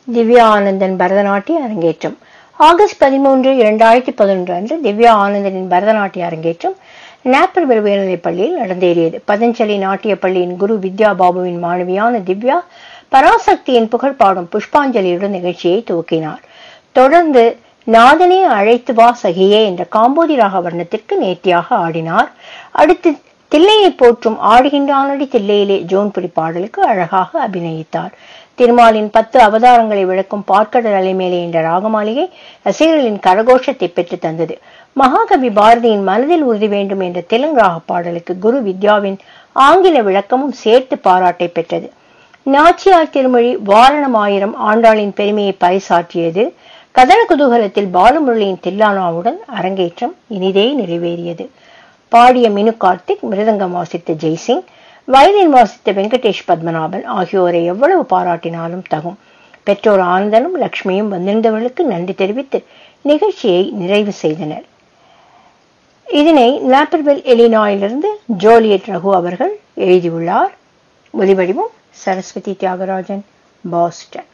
திவ்யா ஆனந்தன் பரதநாட்டிய அரங்கேற்றம் ஆகஸ்ட் பதிமூன்று இரண்டாயிரத்தி பதினொன்று அன்று திவ்யா ஆனந்தனின் பரதநாட்டிய அரங்கேற்றம் நாப்பர்வெல் உயர்நிலைப் பள்ளியில் நடந்தேறியது பதஞ்சலி நாட்டிய பள்ளியின் குரு வித்யா பாபுவின் மாணவியான திவ்யா பராசக்தியின் புகழ் பாடும் புஷ்பாஞ்சலியுடன் நிகழ்ச்சியை துவக்கினார் தொடர்ந்து நாதனே அழைத்து வா சகியே என்ற காம்போதி ராக வர்ணத்திற்கு நேர்த்தியாக ஆடினார் அடுத்து தில்லையை போற்றும் ஆடுகின்றானடி தில்லையிலே ஜோன்புரி பாடலுக்கு அழகாக அபிநயித்தார் திருமாலின் பத்து அவதாரங்களை விளக்கும் பார்க்கடல் அலைமேலே என்ற ராகமாளிகை ரசிகர்களின் கரகோஷத்தை பெற்று தந்தது மகாகவி பாரதியின் மனதில் உறுதி வேண்டும் என்ற தெலுங்கு ராக பாடலுக்கு குரு வித்யாவின் ஆங்கில விளக்கமும் சேர்த்து பாராட்டை பெற்றது நாச்சியார் திருமொழி வாரணமாயிரம் ஆண்டாளின் பெருமையை பறைசாற்றியது கதன குதூகலத்தில் பாலமுரளியின் தில்லானாவுடன் அரங்கேற்றம் இனிதே நிறைவேறியது பாடிய மினு கார்த்திக் மிருதங்கம் வாசித்த ஜெய்சிங் வயலின் வாசித்த வெங்கடேஷ் பத்மநாபன் ஆகியோரை எவ்வளவு பாராட்டினாலும் தகும் பெற்றோர் ஆனந்தனும் லக்ஷ்மியும் வந்திருந்தவர்களுக்கு நன்றி தெரிவித்து நிகழ்ச்சியை நிறைவு செய்தனர் இதனை நாப்பர்வெல் எலினாயிலிருந்து ஜோலியட் ரகு அவர்கள் எழுதியுள்ளார் ஒலிவடிவம் சரஸ்வதி தியாகராஜன் பாஸ்டன்